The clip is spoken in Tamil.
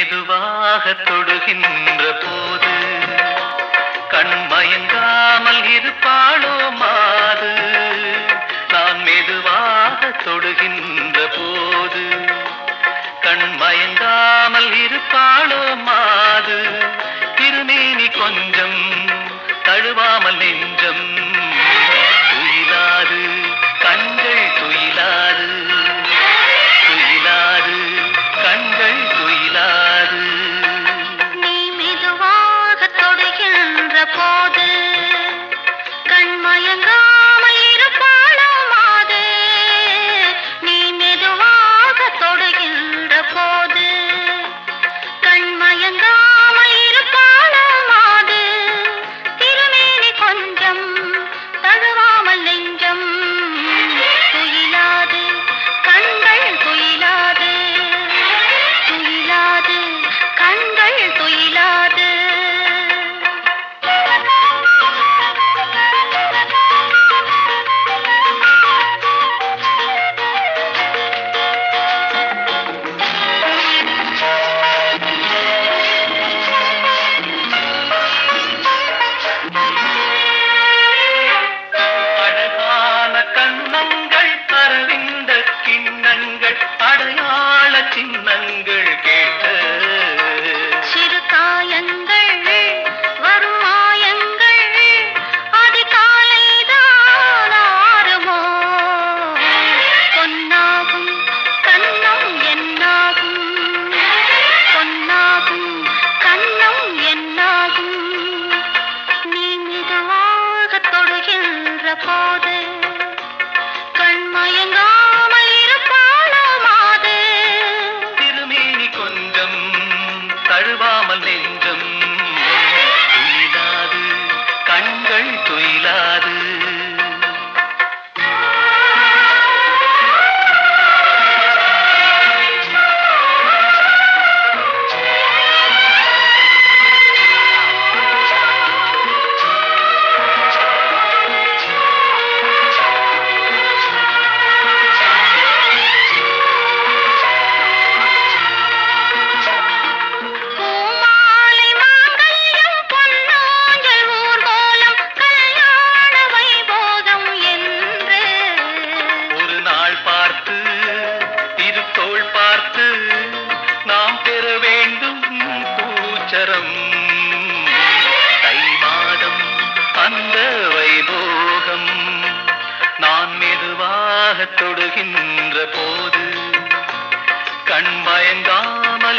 மெதுவாக தொடுகின்ற போது கண் மயங்காமல் இருப்பாளோ மாது நான் மெதுவாக தொடுகின்ற போது கண் மயங்காமல் இருப்பாளோ மாது திருமேனி கொஞ்சம் தழுவாமல் நெஞ்சம் துயிலாது கண்கள் துயிலாது துயிலாது கண்கள் துயிலாது நீ மெதுவாக தொடுகின்ற போது கண் மயங்காமல் இருப்பாளோ மாது நீ மெதுவாக தொடுகின்ற போது கண் மயங்காமல் இருப்பாளோ மாது திருமேனி கொஞ்சம் தழுவாமல் நெஞ்சம் துயிலாது கண்கள் துயிலாது துயிலாது கண்கள் துயிலாது அழகான கண்ணங்கள் அரவிந்த கிண்ணங்கள் அடையாள சின்னங்கள் கேட்ட சிறு காயங்கள் வரும் மாயங்கள் அதிகாலைதான் ஆறுமோ பொன்னாகும் கண்ணம் என்னாகும் பொன்னாகும் கண்ணம் என்னாகும் நீ மெதுவாக தொடுகின்ற போது கண் மயங்காமல் இருப்பாளோ மாது திருமேனி கொஞ்சம் தழுவாமல் நெஞ்சம் துயிலாது கண்கள் துயிலாது பூமாலை மாங்கல்யம் பொன்னாஞ்சல் ஊர்கோலம் கல்யாண வைபோகம் என்று ஒரு நாள் பார்த்து இரு தோள் பார்த்து நாம் பெற வேண்டும் பூச்சரம் தை மாதம் அந்த வைபோகம் நான் மெதுவாக தொடுகின்ற போது கண் பயங்காமல்